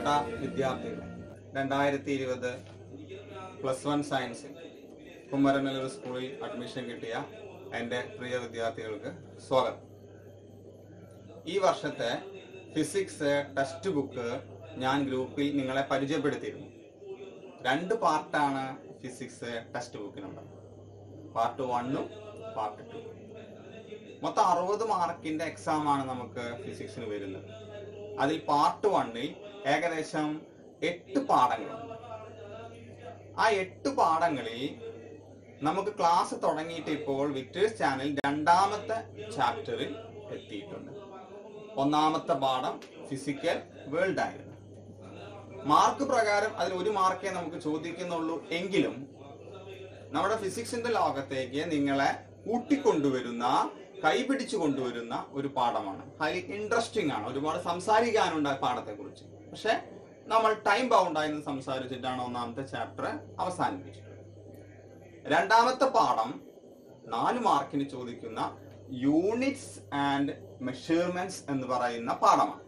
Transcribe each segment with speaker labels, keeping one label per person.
Speaker 1: പ്രിയപ്പെട്ട വിദ്യാർത്ഥികളെ രണ്ടായിരത്തി ഇരുപത് പ്ലസ് വൺ സയൻസ് കുമരനല്ലൂർ സ്കൂളിൽ അഡ്മിഷൻ കിട്ടിയ എൻ്റെ പ്രിയ വിദ്യാർത്ഥികൾക്ക് സ്വാഗതം ഈ വർഷത്തെ ഫിസിക്സ് ടെക്സ്റ്റ് ബുക്ക് ഞാൻ ഗ്രൂപ്പിൽ നിങ്ങളെ പരിചയപ്പെടുത്തിയിരുന്നു രണ്ട് പാർട്ടാണ് ഫിസിക്സ് ടെക്സ്റ്റ് ബുക്കിനുള്ളത് പാർട്ട് വണ്ണും പാർട്ട് ടു മൊത്തം അറുപത് മാർക്കിന്റെ എക്സാം ആണ് നമുക്ക് ഫിസിക്സിന് വരുന്നത് അതിൽ പാർട്ട് വണ്ണിൽ ഏകദേശം എട്ട് പാഠങ്ങളുണ്ട് ആ എട്ട് പാഠങ്ങളിൽ നമുക്ക് ക്ലാസ് തുടങ്ങിയിട്ട് ഇപ്പോൾ വിക്ടേഴ്സ് ചാനൽ രണ്ടാമത്തെ ചാപ്റ്ററിൽ എത്തിയിട്ടുണ്ട് ഒന്നാമത്തെ പാഠം ഫിസിക്കൽ വേൾഡ് ആയിരുന്നു മാർക്ക് പ്രകാരം അതിൽ ഒരു മാർക്കേ നമുക്ക് ചോദിക്കുന്നുള്ളൂ എങ്കിലും നമ്മുടെ ഫിസിക്സിന്റെ ലോകത്തേക്ക് നിങ്ങളെ കൂട്ടിക്കൊണ്ടുവരുന്ന കൈപിടിച്ചു കൊണ്ടുവരുന്ന ഒരു പാഠമാണ് ഹൈലി ഇൻട്രസ്റ്റിംഗ് ആണ് ഒരുപാട് സംസാരിക്കാനുണ്ട് ആ പാഠത്തെ കുറിച്ച് പക്ഷെ നമ്മൾ ടൈം ബൗണ്ടായി നിന്ന് സംസാരിച്ചിട്ടാണ് ഒന്നാമത്തെ ചാപ്റ്റർ അവസാനിപ്പിച്ചത് രണ്ടാമത്തെ പാഠം നാല് മാർക്കിന് ചോദിക്കുന്ന യൂണിറ്റ്സ് ആൻഡ് മെഷർമെന്റ്സ് എന്ന് പറയുന്ന പാഠമാണ്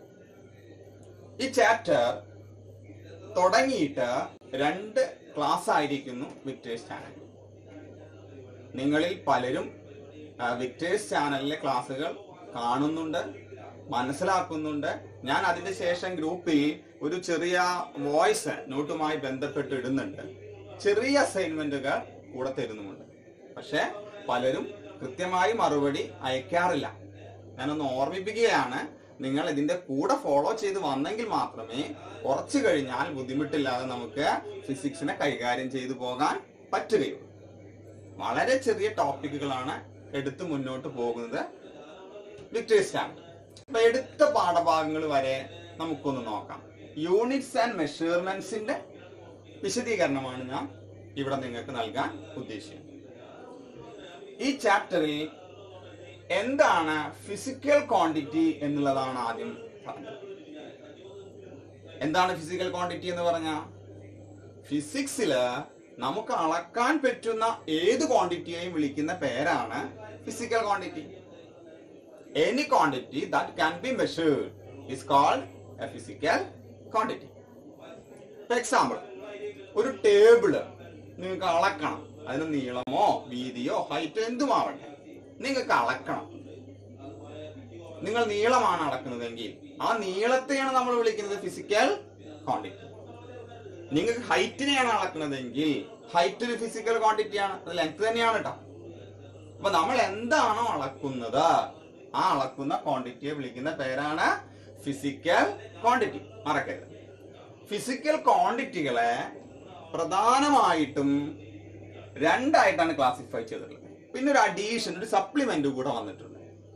Speaker 1: ഈ ചാപ്റ്റർ തുടങ്ങിയിട്ട് രണ്ട് ക്ലാസ് ആയിരിക്കുന്നു വിക്ടേഴ്സ് ചാനൽ നിങ്ങളിൽ പലരും ആ, വിക്ടേഴ്സ് ചാനലിലെ ക്ലാസ്സുകൾ കാണുന്നുണ്ട് മനസ്സിലാക്കുന്നുണ്ട് ഞാൻ അതിന്റെ ശേഷം ഗ്രൂപ്പിൽ ഒരു ചെറിയ വോയിസ് നോട്ടുമായി ബന്ധപ്പെട്ട് ഇടുന്നുണ്ട് ചെറിയ അസൈൻമെന്റുകൾ കൂടെ തരുന്നുമുണ്ട് പക്ഷെ പലരും കൃത്യമായി മറുപടി അയക്കാറില്ല ഞാനൊന്ന് ഓർമ്മിപ്പിക്കുകയാണ് നിങ്ങൾ ഇതിന്റെ കൂടെ ഫോളോ ചെയ്ത് വന്നെങ്കിൽ മാത്രമേ കുറച്ചു കഴിഞ്ഞാൽ ബുദ്ധിമുട്ടില്ലാതെ നമുക്ക് ഫിസിക്സിനെ കൈകാര്യം ചെയ്തു പോകാൻ പറ്റുകയുള്ളൂ വളരെ ചെറിയ ടോപ്പിക്കുകളാണ് എടുത്ത് മുന്നോട്ട് പോകുന്നത് വിക്ടേഴ്സ് ചാപ്റ്റർ അപ്പൊ എടുത്ത പാഠഭാഗങ്ങൾ വരെ നമുക്കൊന്ന് നോക്കാം യൂണിറ്റ്സ് ആൻഡ് മെഷർമെന്റ്സിന്റെ വിശദീകരണമാണ് ഞാൻ ഇവിടെ നിങ്ങൾക്ക് നൽകാൻ ഉദ്ദേശിക്കുന്നത് ഈ ചാപ്റ്ററിൽ എന്താണ് ഫിസിക്കൽ ക്വാണ്ടിറ്റി എന്നുള്ളതാണ് ആദ്യം പറഞ്ഞത് എന്താണ് ഫിസിക്കൽ ക്വാണ്ടിറ്റി എന്ന് പറഞ്ഞ ഫിസിക്സില് നമുക്ക് അളക്കാൻ പറ്റുന്ന ഏത് ക്വാണ്ടിറ്റിയെയും വിളിക്കുന്ന പേരാണ് physical quantity any quantity that can be measured is called a physical quantity example ഒരു ടേബിള് നിങ്ങൾക്ക് അളക്കണം അതിന് നീളമോ വീതിയോ ഹൈറ്റോ എന്തുമാവട്ടെ നിങ്ങൾക്ക് അളക്കണം നിങ്ങൾ നീളമാണ് അളക്കുന്നതെങ്കിൽ ആ നീളത്തെയാണ് നമ്മൾ വിളിക്കുന്നത് ഫിസിക്കൽ ക്വാണ്ടിറ്റി നിങ്ങൾക്ക് ഹൈറ്റിനെയാണ് അളക്കുന്നതെങ്കിൽ ഹൈറ്റ് ഒരു ഫിസിക്കൽ ക്വാണ്ടിറ്റി ആണ് അത് ലെങ്ത് തന്നെയാണ് കേട്ടോ അപ്പൊ നമ്മൾ എന്താണോ അളക്കുന്നത് ആ അളക്കുന്ന ക്വാണ്ടിറ്റിയെ വിളിക്കുന്ന പേരാണ് ഫിസിക്കൽ ക്വാണ്ടിറ്റി മറക്കരുത് ഫിസിക്കൽ ക്വാണ്ടിറ്റികളെ പ്രധാനമായിട്ടും രണ്ടായിട്ടാണ് ക്ലാസിഫൈ ചെയ്തിട്ടുള്ളത് പിന്നെ ഒരു അഡീഷൻ ഒരു സപ്ലിമെന്റ് കൂടെ വന്നിട്ടുണ്ട്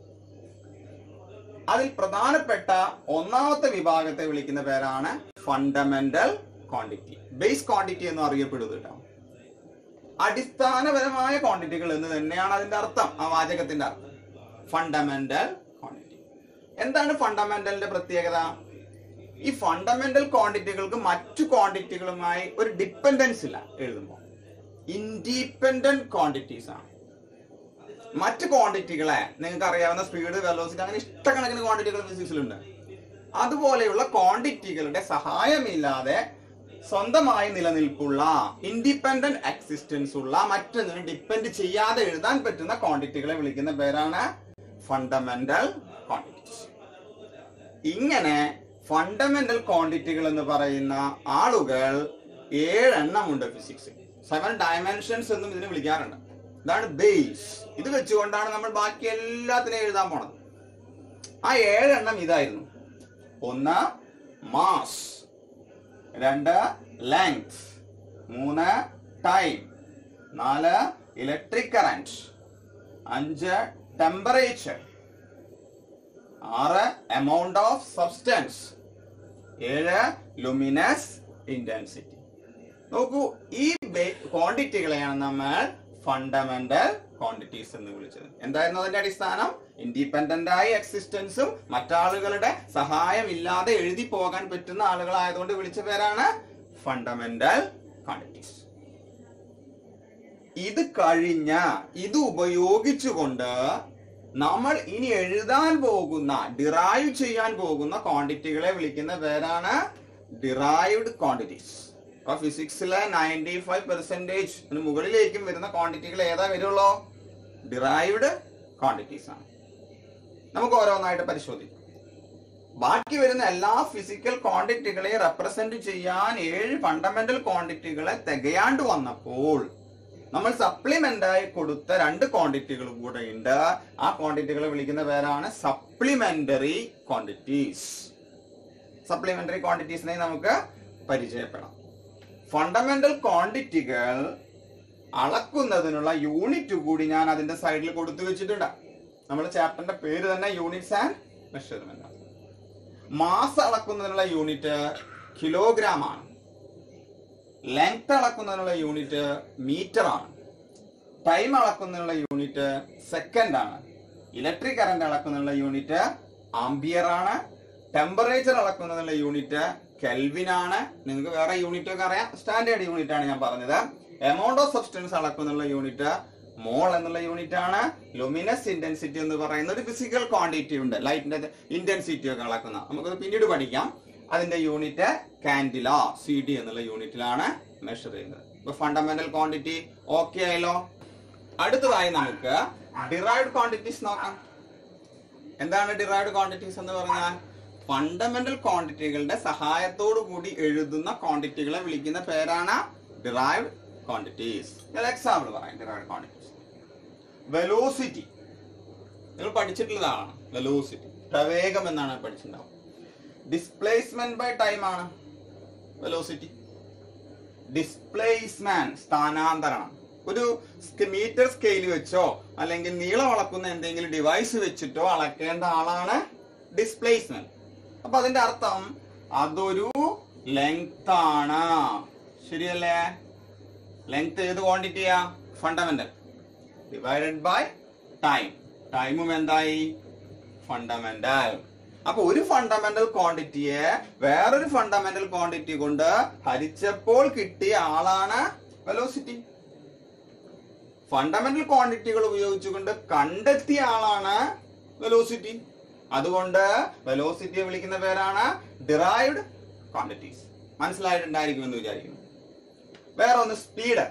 Speaker 1: അതിൽ പ്രധാനപ്പെട്ട ഒന്നാമത്തെ വിഭാഗത്തെ വിളിക്കുന്ന പേരാണ് ഫണ്ടമെന്റൽ ക്വാണ്ടിറ്റി ബേസ് ക്വാണ്ടിറ്റി എന്ന് അറിയപ്പെടുന്നത് കേട്ടോ അടിസ്ഥാനപരമായ ക്വാണ്ടിറ്റികൾ എന്ന് തന്നെയാണ് അതിന്റെ അർത്ഥം ആ വാചകത്തിന്റെ അർത്ഥം ഫണ്ടമെന്റൽ ക്വാണ്ടിറ്റി എന്താണ് ഫണ്ടമെന്റലിന്റെ പ്രത്യേകത ഈ ഫണ്ടമെന്റൽ ക്വാണ്ടിറ്റികൾക്ക് മറ്റു ക്വാണ്ടിറ്റികളുമായി ഒരു ഡിപ്പെൻഡൻസ് ഇല്ല എഴുതുമ്പോൾ ഇൻഡിപെൻഡന്റ് ക്വാണ്ടിറ്റീസ് ആണ് മറ്റ് ക്വാണ്ടിറ്റികളെ നിങ്ങൾക്ക് അറിയാവുന്ന സ്പീഡ് വെലോസിറ്റി അങ്ങനെ ഇഷ്ടക്കണക്കിന് ക്വാണ്ടിറ്റികൾ ഫിസിക്സിലുണ്ട് അതുപോലെയുള്ള ക്വാണ്ടിറ്റികളുടെ സഹായമില്ലാതെ സ്വന്തമായി നിലനിൽപ്പുള്ള ഇൻഡിപെൻഡന്റ് എക്സിസ്റ്റൻസ് ഉള്ള മറ്റൊന്നിനും ഡിപ്പെൻഡ് ചെയ്യാതെ എഴുതാൻ പറ്റുന്ന ക്വാണ്ടിറ്റികളെ വിളിക്കുന്ന പേരാണ് ഫണ്ടമെന്റൽ ക്വാണ്ടിറ്റീസ് ഇങ്ങനെ ഫണ്ടമെന്റൽ ക്വാണ്ടിറ്റികൾ എന്ന് പറയുന്ന ആളുകൾ ഏഴെണ്ണമുണ്ട് ഫിസിക്സ് സെവൻ ഡയമെൻഷൻസ് എന്നും ഇതിനെ വിളിക്കാറുണ്ട് ഇതാണ് ബേസ് ഇത് വെച്ചുകൊണ്ടാണ് നമ്മൾ ബാക്കി എല്ലാത്തിനെയും എഴുതാൻ പോണത് ആ ഏഴെണ്ണം ഇതായിരുന്നു ഒന്ന് മാസ് രണ്ട് ലെങ്ത് മൂന്ന് ടൈം നാല് ഇലക്ട്രിക് കറന്റ് അഞ്ച് ടെമ്പറേച്ചർ ആറ് എമൗണ്ട് ഓഫ് സബ്സ്റ്റൻസ് ഏഴ് ലുമിനസ് ഇന്റൻസിറ്റി നോക്കൂ ഈ ക്വാണ്ടിറ്റികളെയാണ് നമ്മൾ ഫണ്ടമെന്റൽ ക്വാണ്ടിറ്റീസ് എന്ന് വിളിച്ചത് എന്തായിരുന്നു അതിന്റെ അടിസ്ഥാനം ഇൻഡിപെൻഡന്റ് ആയ എക്സിസ്റ്റൻസും മറ്റാളുകളുടെ സഹായം ഇല്ലാതെ എഴുതി പോകാൻ പറ്റുന്ന ആളുകളായതുകൊണ്ട് വിളിച്ച പേരാണ് ഫണ്ടമെന്റൽ ക്വാണ്ടിറ്റീസ് ഇത് കഴിഞ്ഞ ഇത് ഉപയോഗിച്ചുകൊണ്ട് നമ്മൾ ഇനി എഴുതാൻ പോകുന്ന ഡിറൈവ് ചെയ്യാൻ പോകുന്ന ക്വാണ്ടിറ്റികളെ വിളിക്കുന്ന പേരാണ് ഡിറൈവ്ഡ് ക്വാണ്ടിറ്റീസ് അപ്പൊ ഫിസിക്സിലെ നയൻറ്റി ഫൈവ് പെർസെന്റേജ് മുകളിലേക്കും വരുന്ന ക്വാണ്ടിറ്റികൾ ഏതാ വരുള്ളൂ ഡിറൈവ്ഡ് ക്വാണ്ടിറ്റീസ് ആണ് നമുക്ക് ഓരോന്നായിട്ട് പരിശോധിക്കാം ബാക്കി വരുന്ന എല്ലാ ഫിസിക്കൽ ക്വാണ്ടിറ്റികളെ റെപ്രസെന്റ് ചെയ്യാൻ ഏഴ് ഫണ്ടമെന്റൽ ക്വാണ്ടിറ്റികളെ തികയാണ്ട് വന്നപ്പോൾ നമ്മൾ സപ്ലിമെന്റ് ആയി കൊടുത്ത രണ്ട് ക്വാണ്ടിറ്റികൾ കൂടെ ഉണ്ട് ആ ക്വാണ്ടിറ്റികളെ വിളിക്കുന്ന പേരാണ് സപ്ലിമെന്ററി ക്വാണ്ടിറ്റീസ് സപ്ലിമെന്ററി ക്വാണ്ടിറ്റീസിനെ നമുക്ക് പരിചയപ്പെടാം ഫണ്ടമെന്റൽ ക്വാണ്ടിറ്റികൾ അളക്കുന്നതിനുള്ള യൂണിറ്റ് കൂടി ഞാൻ അതിന്റെ സൈഡിൽ കൊടുത്തു വെച്ചിട്ടുണ്ട് നമ്മുടെ ചാപ്റ്ററിന്റെ പേര് തന്നെ യൂണിറ്റ്സ് ആൻഡ് മെഷർമെന്റ് ആണ് മാസ് അളക്കുന്നതിനുള്ള യൂണിറ്റ് കിലോഗ്രാം ആണ് ലെങ്ത് അളക്കുന്നതിനുള്ള യൂണിറ്റ് മീറ്റർ ആണ് ടൈം അളക്കുന്നതിനുള്ള യൂണിറ്റ് സെക്കൻഡ് ആണ് ഇലക്ട്രിക് കറന്റ് അളക്കുന്നതിനുള്ള യൂണിറ്റ് ആംബിയർ ആണ് ടെമ്പറേച്ചർ അളക്കുന്നതിനുള്ള യൂണിറ്റ് കെൽവിൻ ആണ് നിങ്ങൾക്ക് വേറെ യൂണിറ്റ് ഒക്കെ അറിയാം സ്റ്റാൻഡേർഡ് യൂണിറ്റ് ആണ് ഞാൻ പറഞ്ഞത് എമൗണ്ട് ഓഫ് സബ്സ്റ്റൻസ് അളക്കുന്നതിനുള്ള യൂണിറ്റ് മോൾ എന്നുള്ള യൂണിറ്റ് ആണ് ലുമിനസ് ഇന്റൻസിറ്റി എന്ന് പറയുന്ന ഒരു ഫിസിക്കൽ ക്വാണ്ടിറ്റി ഉണ്ട് ലൈറ്റിന്റെ ഇന്റൻസിറ്റി ഒക്കെ അളക്കുന്ന നമുക്കത് പിന്നീട് പഠിക്കാം അതിന്റെ യൂണിറ്റ് കാൻഡില സി ഡി എന്നുള്ള യൂണിറ്റിലാണ് മെഷർ ചെയ്യുന്നത് ഇപ്പൊ ഫണ്ടമെന്റൽ ക്വാണ്ടിറ്റി ഓക്കെ ആയല്ലോ അടുത്തതായി നമുക്ക് ഡിറൈവ്ഡ് ക്വാണ്ടിറ്റീസ് നോക്കാം എന്താണ് ഡിറൈവ്ഡ് ക്വാണ്ടിറ്റീസ് എന്ന് പറഞ്ഞാൽ ഫണ്ടമെന്റൽ ക്വാണ്ടിറ്റികളുടെ സഹായത്തോടു കൂടി എഴുതുന്ന ക്വാണ്ടിറ്റികളെ വിളിക്കുന്ന പേരാണ് ഡിറൈവ്ഡ് ക്വാണ്ടിറ്റീസ് ഞാൻ എക്സാമ്പിൾ പറയാം ഡിറൈവ്ഡ് ക്വാണ്ടിറ്റീസ് വെലോസിറ്റി നിങ്ങൾ പഠിച്ചിട്ടുള്ളതാണ് വെലോസിറ്റി പ്രവേഗം എന്നാണ് പഠിച്ചിട്ടുണ്ടാവും ഡിസ്പ്ലേസ്മെന്റ് ബൈ ടൈം ആണ് വെലോസിറ്റി ഡിസ്പ്ലേസ്മെന്റ് സ്ഥാനാന്തരണം ഒരു മീറ്റർ സ്കെയിൽ വെച്ചോ അല്ലെങ്കിൽ നീളം അളക്കുന്ന എന്തെങ്കിലും ഡിവൈസ് വെച്ചിട്ടോ അളക്കേണ്ട ആളാണ് ഡിസ്പ്ലേസ്മെന്റ് അപ്പൊ അതിന്റെ അർത്ഥം അതൊരു ലെങ്ത് ആണ് ശരിയല്ലേ ലെങ്ത് ഏത് ക്വാണ്ടിറ്റിയാ ഫണ്ടമെന്റൽ ഡിവൈഡഡ് ബൈ ടൈം ടൈമും എന്തായി ഫണ്ടമെന്റൽ അപ്പൊ ഒരു ഫണ്ടമെന്റൽ ക്വാണ്ടിറ്റിയെ വേറൊരു ഫണ്ടമെന്റൽ ക്വാണ്ടിറ്റി കൊണ്ട് ഹരിച്ചപ്പോൾ കിട്ടിയ ആളാണ് വെലോസിറ്റി ഫണ്ടമെന്റൽ ക്വാണ്ടിറ്റികൾ ഉപയോഗിച്ചുകൊണ്ട് കണ്ടെത്തിയ ആളാണ് വെലോസിറ്റി അതുകൊണ്ട് വെലോസിറ്റിയെ വിളിക്കുന്ന പേരാണ് ഡിറൈവ്ഡ് ക്വാണ്ടിറ്റീസ് മനസ്സിലായിട്ടുണ്ടായിരിക്കുമെന്ന് വിചാരിക്കുന്നു വേറെ ഒന്ന് സ്പീഡ്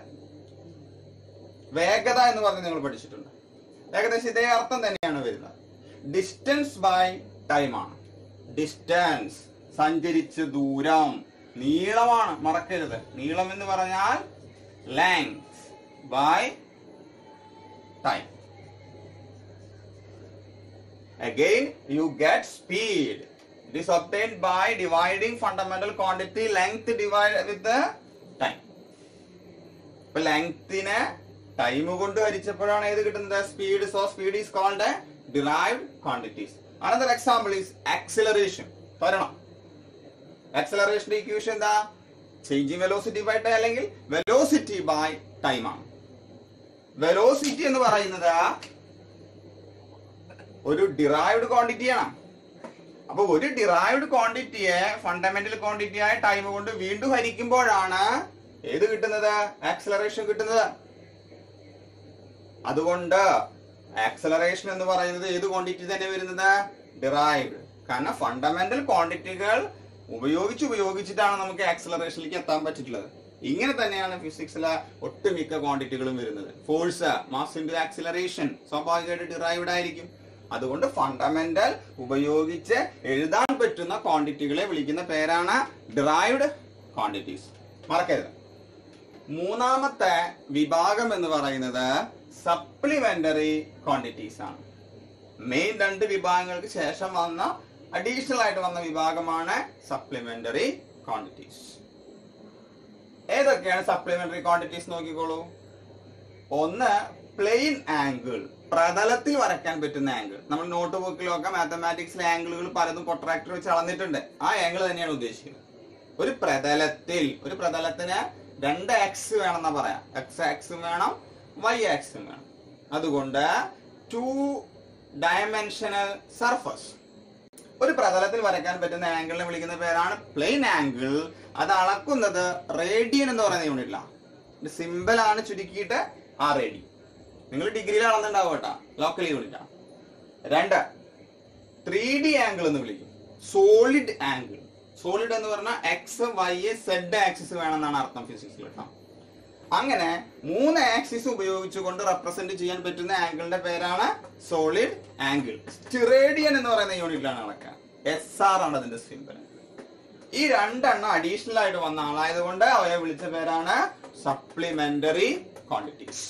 Speaker 1: വേഗത എന്ന് പറഞ്ഞ് നിങ്ങൾ പഠിച്ചിട്ടുണ്ട് ഏകദേശം ഇതേ അർത്ഥം തന്നെയാണ് വരുന്നത് ഡിസ്റ്റൻസ് ബൈ ടൈം ആണ് ഡിസ്റ്റൻസ് സഞ്ചരിച്ച ദൂരം നീളമാണ് മറക്കരുത് നീളം എന്ന് പറഞ്ഞാൽ length by time Again, you get speed. It is obtained by dividing fundamental quantity length divided with the time. ഇപ്പൊ ലെങ്തിനെ ടൈം കൊണ്ട് ഹരിച്ചപ്പോഴാണ് ഏത് കിട്ടുന്നത് speed so speed is called derived quantities another example is acceleration വരണം ആക്സിലറേഷന്റെ equation എന്താ changing velocity by time അല്ലെങ്കിൽ velocity by time ആണ് വെലോസിറ്റി എന്ന് പറയുന്നത് ഒരു ഡിറൈവ്ഡ് ക്വാണ്ടിറ്റിയാണ് അപ്പൊ ഒരു ഡിറൈവ്ഡ് ക്വാണ്ടിറ്റിയെ ഫണ്ടമെന്റൽ ക്വാണ്ടിറ്റിയായ ടൈം കൊണ്ട് വീണ്ടും ഹരിക്കുമ്പോഴാണ് ഏത് കിട്ടുന്നത് ആക്സലറേഷൻ കിട്ടുന്നത് അതുകൊണ്ട് ആക്സലറേഷൻ എന്ന് പറയുന്നത് ഏത് ക്വാണ്ടിറ്റി തന്നെ വരുന്നത് ഡിറൈവ്ഡ് കാരണം ഫണ്ടമെന്റൽ ക്വാണ്ടിറ്റികൾ ഉപയോഗിച്ച് ഉപയോഗിച്ചിട്ടാണ് നമുക്ക് ആക്സലറേഷനിലേക്ക് എത്താൻ പറ്റിയിട്ടുള്ളത് ഇങ്ങനെ തന്നെയാണ് ഫിസിക്സിലെ ഒട്ടുമിക്ക ക്വാണ്ടിറ്റികളും വരുന്നത് ഫോഴ്സ് മാസ് ഇൻറ്റു ആക്സിലറേഷൻ സ്വാഭാവികമായിട്ട് ഡിറൈവ്ഡ് ആയിരിക്കും അതുകൊണ്ട് ഫണ്ടമെന്റൽ ഉപയോഗിച്ച് എഴുതാൻ പറ്റുന്ന ക്വാണ്ടിറ്റികളെ വിളിക്കുന്ന പേരാണ് ഡിറൈവ്ഡ് ക്വാണ്ടിറ്റീസ് മറക്കരുത് മൂന്നാമത്തെ വിഭാഗം എന്ന് പറയുന്നത് സപ്ലിമെന്ററി ക്വാണ്ടിറ്റീസ് ആണ് മെയിൻ രണ്ട് വിഭാഗങ്ങൾക്ക് ശേഷം വന്ന അഡീഷണൽ ആയിട്ട് വന്ന വിഭാഗമാണ് സപ്ലിമെന്ററി ക്വാണ്ടിറ്റീസ് ഏതൊക്കെയാണ് സപ്ലിമെന്ററി ക്വാണ്ടിറ്റീസ് നോക്കിക്കോളൂ ഒന്ന് പ്ലെയിൻ ആംഗിൾ പ്രതലത്തിൽ വരയ്ക്കാൻ പറ്റുന്ന ആംഗിൾ നമ്മൾ നോട്ട് ബുക്കിലൊക്കെ മാത്തമാറ്റിക്സിലെ ആംഗിളുകൾ പലതും പ്രൊട്രാക്ടർ വെച്ച് അളന്നിട്ടുണ്ട് ആ ആംഗിൾ തന്നെയാണ് ഉദ്ദേശിക്കുന്നത് ഒരു പ്രതലത്തിൽ ഒരു പ്രതലത്തിന് രണ്ട് എക്സ് വേണമെന്നാ പറയാം എക്സ് ആക്സും വേണം വൈ ആക്സും വേണം അതുകൊണ്ട് ടു ഡയമെൻഷനൽ സർഫസ് ഒരു പ്രതലത്തിൽ വരയ്ക്കാൻ പറ്റുന്ന ആംഗിളിനെ വിളിക്കുന്ന പേരാണ് പ്ലെയിൻ ആംഗിൾ അത് അളക്കുന്നത് റേഡിയൻ എന്ന് പറയുന്ന യൂണിറ്റിലാണ് സിമ്പിൾ ആണ് ചുരുക്കിയിട്ട് ആ റേഡി നിങ്ങൾ ഡിഗ്രിയിൽ അളന്നുണ്ടാവും കേട്ടാ ലോക്കൽ യൂണിറ്റാ രണ്ട് ത്രീ ഡി ആംഗിൾ എന്ന് വിളിക്കും സോളിഡ് ആംഗിൾ സോളിഡ് എന്ന് പറഞ്ഞാൽ എക്സ് വൈ സെഡ് ആക്സിസ് വേണമെന്നാണ് അർത്ഥം ഫിസിക്സിൽ കേട്ടോ അങ്ങനെ മൂന്ന് ആക്സിസ് ഉപയോഗിച്ചുകൊണ്ട് റെപ്രസെന്റ് ചെയ്യാൻ പറ്റുന്ന ആംഗിളിന്റെ പേരാണ് സോളിഡ് ആംഗിൾ സ്റ്റിറേഡിയൻ എന്ന് പറയുന്ന യൂണിറ്റിലാണ് അളക്കുക എസ് ആർ ആണ് അതിന്റെ സിമ്പിൾ ഈ രണ്ടെണ്ണം അഡീഷണൽ ആയിട്ട് വന്ന ആളായതുകൊണ്ട് അവയെ വിളിച്ച പേരാണ് supplementary quantities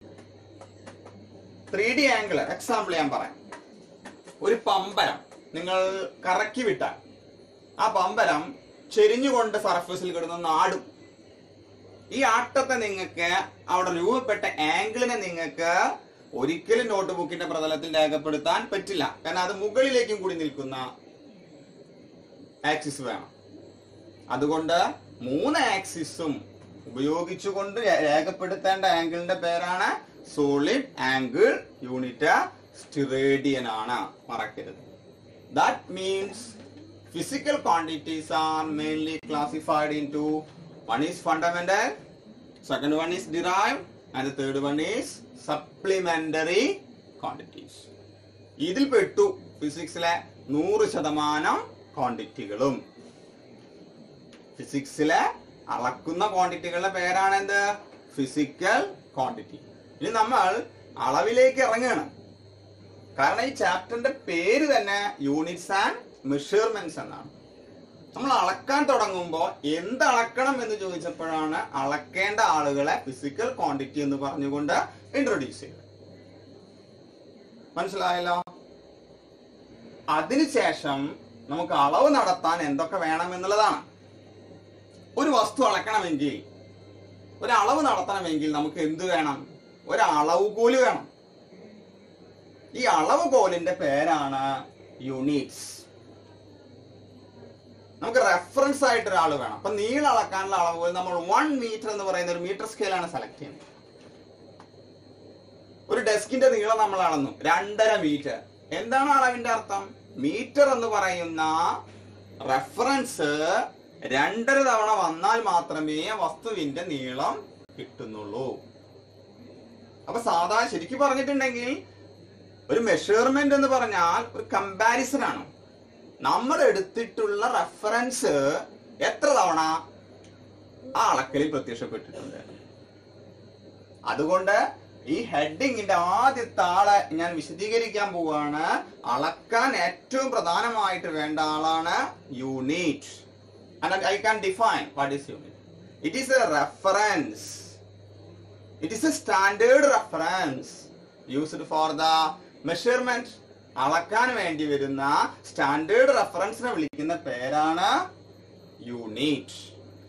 Speaker 1: three D angle example ഞാൻ പറയാം ഒരു പമ്പരം നിങ്ങൾ കറക്കി വിട്ടാൽ ആ പമ്പരം ചെരിഞ്ഞുകൊണ്ട് സർഫസിൽ കിടന്ന് നാടും ഈ ആട്ടത്തെ നിങ്ങൾക്ക് അവിടെ രൂപപ്പെട്ട ആംഗിളിനെ നിങ്ങൾക്ക് ഒരിക്കലും നോട്ട് ബുക്കിന്റെ പ്രതലത്തിൽ രേഖപ്പെടുത്താൻ പറ്റില്ല കാരണം അത് മുകളിലേക്കും കൂടി നിൽക്കുന്ന ആക്സിസ് വേണം അതുകൊണ്ട് മൂന്ന് ആക്സിസും ഉപയോഗിച്ചുകൊണ്ട് രേ- രേഖപ്പെടുത്തേണ്ട ആംഗിളിന്റെ പേരാണ് സോളിഡ് ആംഗിൾ യൂണിറ്റ് സ്റ്റിറേഡിയൻ ആണ് മറക്കരുത് that means physical quantities are mainly classified into one is fundamental second one is derived and the third one is supplementary quantities ഇതിൽ പെട്ടു ഫിസിക്സിലെ നൂറ് ശതമാനം ക്വാണ്ടിറ്റികളും ഫിസിക്സിലെ അളക്കുന്ന ക്വാണ്ടിറ്റികളുടെ പേരാണ് എന്ത് ഫിസിക്കൽ ക്വാണ്ടിറ്റി ഇനി നമ്മൾ അളവിലേക്ക് ഇറങ്ങുകയാണ് കാരണം ഈ ചാപ്റ്ററിന്റെ പേര് തന്നെ യൂണിറ്റ്സ് ആൻഡ് മെഷർമെന്റ്സ് എന്നാണ് നമ്മൾ അളക്കാൻ തുടങ്ങുമ്പോൾ എന്ത് അളക്കണം എന്ന് ചോദിച്ചപ്പോഴാണ് അളക്കേണ്ട ആളുകളെ ഫിസിക്കൽ ക്വാണ്ടിറ്റി എന്ന് പറഞ്ഞുകൊണ്ട് ഇൻട്രൊഡ്യൂസ് ചെയ്തത് മനസ്സിലായല്ലോ അതിനുശേഷം നമുക്ക് അളവ് നടത്താൻ എന്തൊക്കെ വേണം എന്നുള്ളതാണ് ഒരു വസ്തു അളക്കണമെങ്കിൽ ഒരു അളവ് നടത്തണമെങ്കിൽ നമുക്ക് എന്ത് വേണം ഒരു അളവുകോല് വേണം ഈ അളവുകോലിന്റെ പേരാണ് യൂണിറ്റ്സ് നമുക്ക് റെഫറൻസ് ആയിട്ട് ഒരാൾ വേണം അപ്പൊ നീളം അളക്കാനുള്ള അളവുകൾ നമ്മൾ വൺ മീറ്റർ എന്ന് പറയുന്ന ഒരു മീറ്റർ സ്കെയിലാണ് സെലക്ട് ചെയ്യുന്നത് ഒരു ഡെസ്കിന്റെ നീളം നമ്മൾ അളന്നു രണ്ടര മീറ്റർ എന്താണ് അളവിന്റെ അർത്ഥം മീറ്റർ എന്ന് പറയുന്ന റെഫറൻസ് രണ്ടര തവണ വന്നാൽ മാത്രമേ വസ്തുവിന്റെ നീളം കിട്ടുന്നുള്ളൂ അപ്പൊ സാധാരണ ശരിക്കും പറഞ്ഞിട്ടുണ്ടെങ്കിൽ ഒരു മെഷർമെന്റ് എന്ന് പറഞ്ഞാൽ ഒരു കമ്പാരിസൺ ആണ് നമ്മൾ എടുത്തിട്ടുള്ള റെഫറൻസ് എത്ര തവണ ആ അളക്കലിൽ പ്രത്യക്ഷപ്പെട്ടിട്ടുണ്ട് അതുകൊണ്ട് ഈ ഹെഡിങ്ങിന്റെ ആദ്യത്തെ ആളെ ഞാൻ വിശദീകരിക്കാൻ പോവുകയാണ് അളക്കാൻ ഏറ്റവും പ്രധാനമായിട്ട് വേണ്ട ആളാണ് unit and I can define what is unit. It is a reference. It is a standard reference used for the measurement. അളക്കാൻ വേണ്ടി വരുന്ന സ്റ്റാൻഡേർഡ് റെഫറൻസിനെ വിളിക്കുന്ന പേരാണ് യൂണിറ്റ്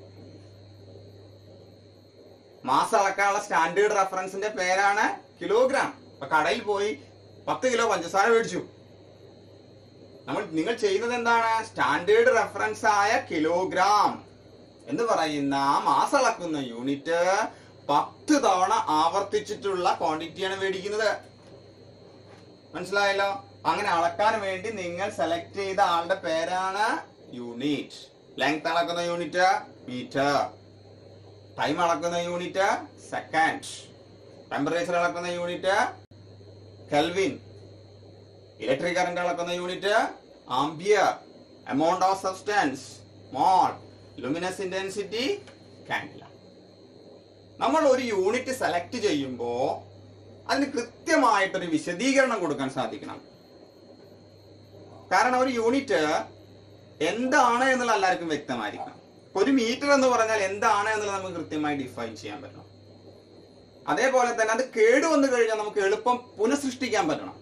Speaker 1: മാസം അളക്കാനുള്ള സ്റ്റാൻഡേർഡ് റെഫറൻസിന്റെ പേരാണ് കിലോഗ്രാം ഇപ്പൊ കടയിൽ പോയി പത്ത് കിലോ പഞ്ചസാര മേടിച്ചു നമ്മൾ നിങ്ങൾ ചെയ്യുന്നത് എന്താണ് സ്റ്റാൻഡേർഡ് റെഫറൻസ് ആയ കിലോഗ്രാം എന്ന് പറയുന്ന മാസം അളക്കുന്ന യൂണിറ്റ് പത്ത് തവണ ആവർത്തിച്ചിട്ടുള്ള ക്വാണ്ടിറ്റിയാണ് മേടിക്കുന്നത് മനസ്സിലായല്ലോ അങ്ങനെ അളക്കാൻ വേണ്ടി നിങ്ങൾ സെലക്ട് ചെയ്ത ആളുടെ പേരാണ് യൂണിറ്റ് ലെങ്ത് അളക്കുന്ന യൂണിറ്റ് മീറ്റർ ടൈം അളക്കുന്ന യൂണിറ്റ് സെക്കൻഡ് ടെമ്പറേച്ചർ അളക്കുന്ന യൂണിറ്റ് കെൽവിൻ ഇലക്ട്രിക് കറന്റ് അളക്കുന്ന unit ampere amount of substance mole luminous intensity candela നമ്മൾ ഒരു യൂണിറ്റ് സെലക്ട് ചെയ്യുമ്പോൾ അതിന് കൃത്യമായിട്ടൊരു വിശദീകരണം കൊടുക്കാൻ സാധിക്കണം കാരണം ഒരു യൂണിറ്റ് എന്താണ് എന്നുള്ള എല്ലാവർക്കും വ്യക്തമായിരിക്കണം ഇപ്പൊ ഒരു മീറ്റർ എന്ന് പറഞ്ഞാൽ എന്താണ് എന്നുള്ളത് നമുക്ക് കൃത്യമായി ഡിഫൈൻ ചെയ്യാൻ പറ്റണം അതേപോലെ തന്നെ അത് കേടുവന്നു കഴിഞ്ഞാൽ നമുക്ക് എളുപ്പം പുനഃസൃഷ്ടിക്കാൻ പറ്റണം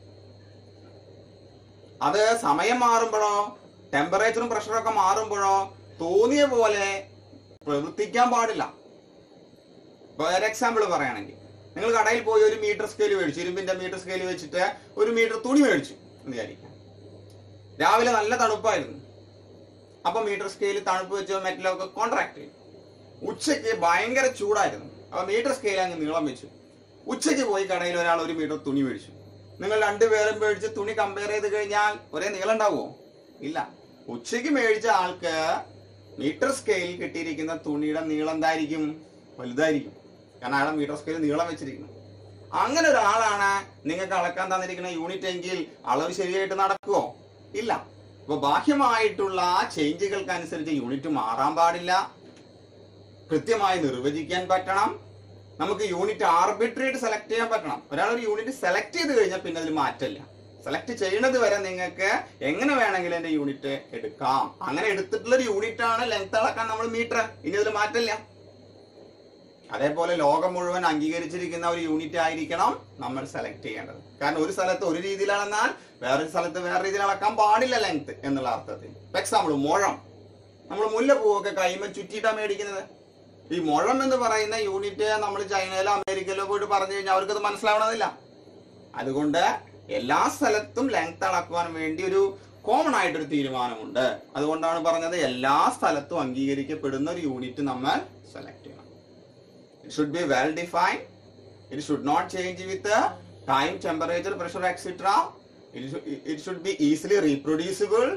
Speaker 1: അത് സമയം മാറുമ്പോഴോ ടെമ്പറേച്ചറും പ്രഷറും ഒക്കെ മാറുമ്പോഴോ തോന്നിയ പോലെ പ്രവർത്തിക്കാൻ പാടില്ല ഒരു എക്സാമ്പിൾ പറയുകയാണെങ്കിൽ നിങ്ങൾ കടയിൽ പോയി ഒരു മീറ്റർ സ്കെയിൽ മേടിച്ചു ഇരുമ്പിന്റെ മീറ്റർ സ്കെയിൽ വെച്ചിട്ട് ഒരു മീറ്റർ തുണി മേടിച്ചു എന്ന് വിചാരിക്കാം രാവിലെ നല്ല തണുപ്പായിരുന്നു അപ്പൊ മീറ്റർ സ്കെയിൽ തണുപ്പ് വെച്ചോ മെറ്റലോ ഒക്കെ കോൺട്രാക്ട് ചെയ്തു ഉച്ചയ്ക്ക് ഭയങ്കര ചൂടായിരുന്നു അപ്പൊ മീറ്റർ സ്കെയിൽ അങ്ങ് നീളം വെച്ചു ഉച്ചയ്ക്ക് പോയി കടയിൽ ഒരാൾ ഒരു മീറ്റർ തുണി മേടിച്ചു നിങ്ങൾ രണ്ടുപേരും മേടിച്ച് തുണി കമ്പയർ ചെയ്ത് കഴിഞ്ഞാൽ ഒരേ നീളം ഉണ്ടാവുമോ ഇല്ല ഉച്ചയ്ക്ക് മേടിച്ച ആൾക്ക് മീറ്റർ സ്കെയിൽ കിട്ടിയിരിക്കുന്ന തുണിയുടെ നീളം എന്തായിരിക്കും വലുതായിരിക്കും കാരണം അയാളെ മീറ്റർ സ്കെയിൽ നീളം വെച്ചിരിക്കുന്നു അങ്ങനെ ഒരാളാണ് നിങ്ങൾക്ക് അളക്കാൻ തന്നിരിക്കുന്ന യൂണിറ്റ് എങ്കിൽ അളവ് ശരിയായിട്ട് നടക്കുമോ ഇല്ല അപ്പൊ ബാഹ്യമായിട്ടുള്ള ചേഞ്ചുകൾക്കനുസരിച്ച് യൂണിറ്റ് മാറാൻ പാടില്ല കൃത്യമായി നിർവചിക്കാൻ പറ്റണം നമുക്ക് യൂണിറ്റ് ആർബിട്രേറ്റ് സെലക്ട് ചെയ്യാൻ പറ്റണം ഒരാൾ ഒരു യൂണിറ്റ് സെലക്ട് ചെയ്ത് കഴിഞ്ഞാൽ പിന്നെ അതിൽ മാറ്റമില്ല സെലക്ട് ചെയ്യുന്നത് വരെ നിങ്ങൾക്ക് എങ്ങനെ വേണമെങ്കിലും എന്റെ യൂണിറ്റ് എടുക്കാം അങ്ങനെ എടുത്തിട്ടുള്ള ഒരു യൂണിറ്റ് ആണ് ലെങ്ത് അളക്കാൻ നമ്മൾ മീറ്റർ ഇനി അതിൽ മാറ്റമില്ല അതേപോലെ ലോകം മുഴുവൻ അംഗീകരിച്ചിരിക്കുന്ന ഒരു യൂണിറ്റ് ആയിരിക്കണം നമ്മൾ സെലക്ട് ചെയ്യേണ്ടത് കാരണം ഒരു സ്ഥലത്ത് ഒരു രീതിയിൽ അളന്നാൽ വേറൊരു സ്ഥലത്ത് വേറെ രീതിയിൽ അളക്കാൻ പാടില്ല ലെങ്ത് എന്നുള്ള അർത്ഥത്തിൽ ഇപ്പൊ എക്സാമ്പിൾ മുഴം നമ്മൾ മുല്ലപ്പൂവൊക്കെ കൈമ ചുറ്റിയിട്ടാ മേടിക്കുന്നത് ഈ മുഴം എന്ന് പറയുന്ന യൂണിറ്റ് നമ്മൾ ചൈനയിലോ അമേരിക്കയിലോ പോയിട്ട് പറഞ്ഞു കഴിഞ്ഞാൽ അവർക്കത് മനസ്സിലാവണമെന്നില്ല അതുകൊണ്ട് എല്ലാ സ്ഥലത്തും ലെങ്ത് അളക്കുവാൻ വേണ്ടി ഒരു കോമൺ ആയിട്ടൊരു തീരുമാനമുണ്ട് അതുകൊണ്ടാണ് പറഞ്ഞത് എല്ലാ സ്ഥലത്തും അംഗീകരിക്കപ്പെടുന്ന ഒരു യൂണിറ്റ് നമ്മൾ സെലക്ട് ചെയ്യണം It should be well defined. It should not change with the time, temperature, pressure, etc. It should, it should be easily reproducible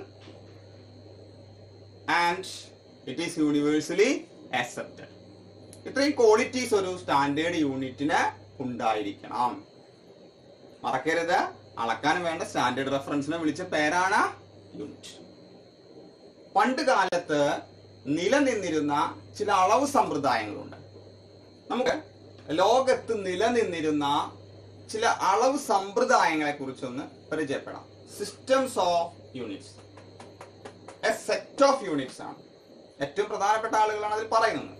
Speaker 1: and it is universally accepted. ഇത്രയും ക്വാളിറ്റീസ് ഒരു സ്റ്റാൻഡേർഡ് യൂണിറ്റിന് ഉണ്ടായിരിക്കണം മറക്കരുത് അളക്കാൻ വേണ്ട standard റെഫറൻസിനെ വിളിച്ച പേരാണ് യൂണിറ്റ് പണ്ട് കാലത്ത് നിലനിന്നിരുന്ന ചില അളവ് സമ്പ്രദായങ്ങളുണ്ട് നമുക്ക് ലോകത്ത് നിലനിന്നിരുന്ന ചില അളവ് സമ്പ്രദായങ്ങളെ കുറിച്ചൊന്ന് പരിചയപ്പെടാം systems of units a set of units ആണ് ഏറ്റവും പ്രധാനപ്പെട്ട ആളുകളാണ് അതിൽ പറയുന്നത്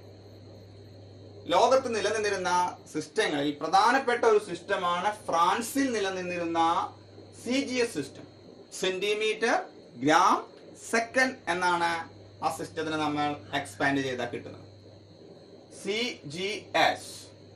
Speaker 1: ലോകത്ത് നിലനിന്നിരുന്ന സിസ്റ്റങ്ങളിൽ പ്രധാനപ്പെട്ട ഒരു സിസ്റ്റമാണ് ഫ്രാൻസിൽ നിലനിന്നിരുന്ന C G S system centimetre gram second എന്നാണ് ആ സിസ്റ്റത്തിന് നമ്മൾ എക്സ്പാൻഡ് ചെയ്താൽ കിട്ടുന്നത് സി ജി എസ്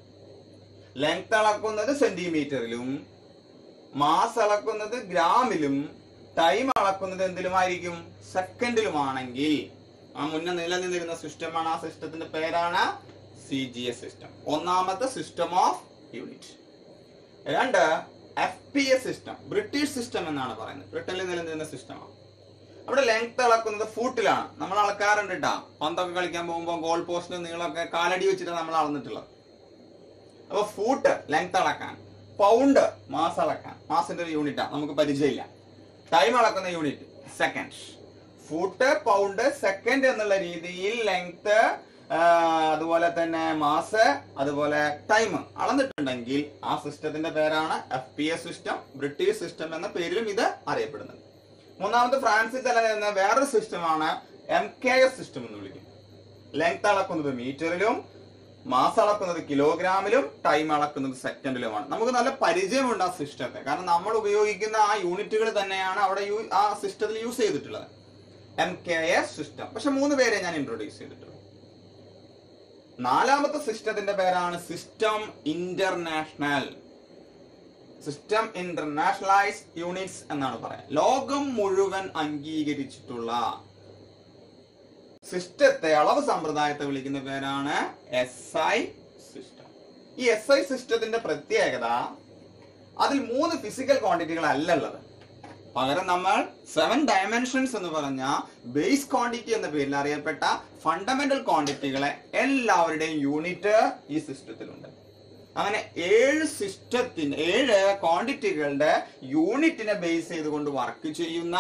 Speaker 1: ലെങ്ത് അളക്കുന്നത് സെന്റിമീറ്ററിലും മാസ് അളക്കുന്നത് ഗ്രാമിലും ടൈം അളക്കുന്നത് എന്തിലുമായിരിക്കും സെക്കൻഡിലുമാണെങ്കിൽ ആ മുന്നേ നിലനിന്നിരുന്ന സിസ്റ്റമാണ് ആ സിസ്റ്റത്തിന്റെ പേരാണ് സി ജി എസ് സിസ്റ്റം ഒന്നാമത്തെ സിസ്റ്റം ഓഫ് യൂണിറ്റ് രണ്ട് F P S system British system എന്നാണ് പറയുന്നത് ബ്രിട്ടനിൽ നിലനിന്നിരുന്ന സിസ്റ്റമാണ് അവിടെ ലെങ്ത് അളക്കുന്നത് ഫൂട്ടിലാണ് നമ്മൾ അളക്കാറുണ്ട് കേട്ടാ പന്തൊക്കെ കളിക്കാൻ പോകുമ്പോൾ ഗോൾ പോസ്റ്റിന് നീളമൊക്കെ കാലടി വെച്ചിട്ട് നമ്മൾ അളന്നിട്ടുള്ളത് അപ്പൊ ഫൂട്ട് ലെങ്ത് അളക്കാൻ പൗണ്ട് മാസ് അളക്കാൻ മാസിന്റെ ഒരു യൂണിറ്റാണ് നമുക്ക് പരിചയമില്ല ടൈം അളക്കുന്ന unit second foot pound second എന്നുള്ള രീതിയിൽ ലെങ്ത് അതുപോലെ തന്നെ മാസ് അതുപോലെ ടൈം അളന്നിട്ടുണ്ടെങ്കിൽ ആ സിസ്റ്റത്തിന്റെ പേരാണ് F P S system British system എന്ന പേരിലും ഇത് അറിയപ്പെടുന്നത് മൂന്നാമത്തെ ഫ്രാൻസിൽ തന്നെ വരുന്ന വേറൊരു സിസ്റ്റമാണ് എം കെ എസ് സിസ്റ്റം എന്ന് വിളിക്കും ലെങ്ത് അളക്കുന്നത് മീറ്ററിലും മാസ് അളക്കുന്നത് കിലോഗ്രാമിലും ടൈം അളക്കുന്നത് സെക്കൻഡിലുമാണ് നമുക്ക് നല്ല പരിചയമുണ്ട് ആ സിസ്റ്റത്തെ കാരണം നമ്മൾ ഉപയോഗിക്കുന്ന ആ യൂണിറ്റുകൾ തന്നെയാണ് അവിടെ യു- ആ സിസ്റ്റത്തിൽ യൂസ് ചെയ്തിട്ടുള്ളത് എം കെ എസ് സിസ്റ്റം പക്ഷെ മൂന്ന് പേരെ ഞാൻ ഇൻട്രൊഡ്യൂസ് ചെയ്തിട്ടുള്ളൂ നാലാമത്തെ സിസ്റ്റത്തിന്റെ പേരാണ് system international system internationalise units എന്നാണ് പറയാം ലോകം മുഴുവൻ അംഗീകരിച്ചിട്ടുള്ള സിസ്റ്റത്തെ അളവ് സമ്പ്രദായത്തെ വിളിക്കുന്ന പേരാണ് എസ് ഐ സിസ്റ്റം ഈ എസ് ഐ സിസ്റ്റത്തിന്റെ പ്രത്യേകത അതിൽ മൂന്ന് ഫിസിക്കൽ ക്വാണ്ടിറ്റികൾ അല്ല ഉള്ളത് പകരം നമ്മൾ സെവൻ ഡയമെൻഷൻസ് എന്ന് പറഞ്ഞ ബേസ് ക്വാണ്ടിറ്റി എന്ന പേരിൽ അറിയപ്പെട്ട ഫണ്ടമെന്റൽ ക്വാണ്ടിറ്റികളെ എല്ലാവരുടെയും യൂണിറ്റ് ഈ സിസ്റ്റത്തിലുണ്ട് അങ്ങനെ ഏഴ് സിസ്റ്റത്തിന് ഏഴ് ക്വാണ്ടിറ്റികളുടെ യൂണിറ്റിനെ ബേസ് ചെയ്തുകൊണ്ട് വർക്ക് ചെയ്യുന്ന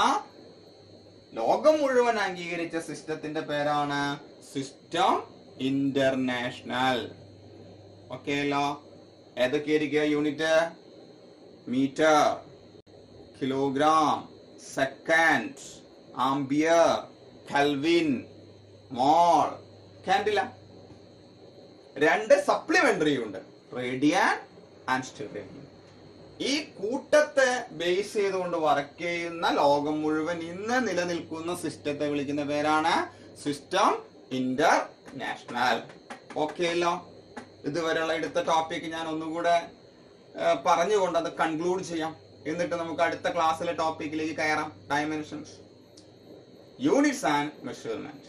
Speaker 1: ലോകം മുഴുവൻ അംഗീകരിച്ച സിസ്റ്റത്തിന്റെ പേരാണ് സിസ്റ്റം ഇന്റർനാഷണൽ ഓക്കെ അല്ലോ ഏതൊക്കെയായിരിക്കുക unit metre kilogram second ampere kelvin mole candela രണ്ട് സപ്ലിമെന്ററി ഉണ്ട് റേഡിയൻ ആൻഡ് സ്റ്റെറിയൻ ഈ കൂട്ടത്തെ ബേസ് ചെയ്തുകൊണ്ട് വർക്ക് ചെയ്യുന്ന ലോകം മുഴുവൻ ഇന്ന് നിലനിൽക്കുന്ന സിസ്റ്റത്തെ വിളിക്കുന്ന പേരാണ് സിസ്റ്റം ഇന്റർനാഷണൽ ഓക്കെ അല്ലോ ഇതുവരെയുള്ള എടുത്ത ടോപ്പിക് ഞാൻ ഒന്നുകൂടെ ആ, പറഞ്ഞുകൊണ്ട് അത് കൺക്ലൂഡ് ചെയ്യാം എന്നിട്ട് നമുക്ക് അടുത്ത ക്ലാസ്സിലെ ടോപ്പിക്കിലേക്ക് കയറാം ഡയമെൻഷൻസ് യൂണിറ്റ്സ് ആൻഡ് മെഷർമെന്റ്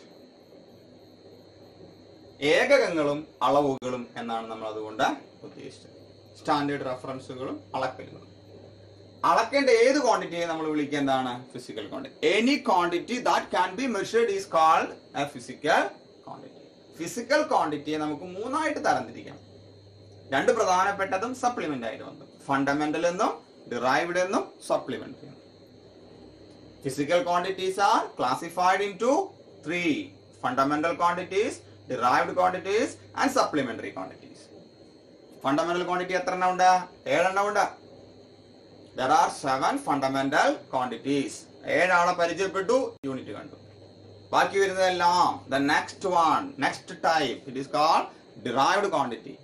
Speaker 1: ഏകകങ്ങളും അളവുകളും എന്നാണ് നമ്മൾ അതുകൊണ്ട് ഉദ്ദേശിച്ചത് സ്റ്റാൻഡേർഡ് റെഫറൻസുകളും അളക്കലുകളും അളക്കേണ്ട ഏത് ക്വാണ്ടിറ്റിയെ നമ്മൾ വിളിക്കുന്നതാണ് physical quantity any quantity that can be measured is called a physical quantity physical ക്വാണ്ടിറ്റിയെ നമുക്ക് മൂന്നായിട്ട് തരംതിരിക്കാം രണ്ട് പ്രധാനപ്പെട്ടതും സപ്ലിമെന്റ് ആയിട്ട് വന്നു ഫണ്ടമെന്റൽ എന്നും ഡിറൈവ്ഡ് എന്നും സപ്ലിമെന്ററി എന്നും Physical quantities are classified into three fundamental quantities, derived quantities, and supplementary quantities. Fundamental quantity എത്ര എണ്ണം ഉണ്ട് ഏഴെണ്ണം ഉണ്ട് there are seven fundamental quantities ഏഴാളെ പരിചയപ്പെട്ടു യൂണിറ്റ് കണ്ടു ബാക്കി വരുന്നതെല്ലാം the next one next type it is called derived quantity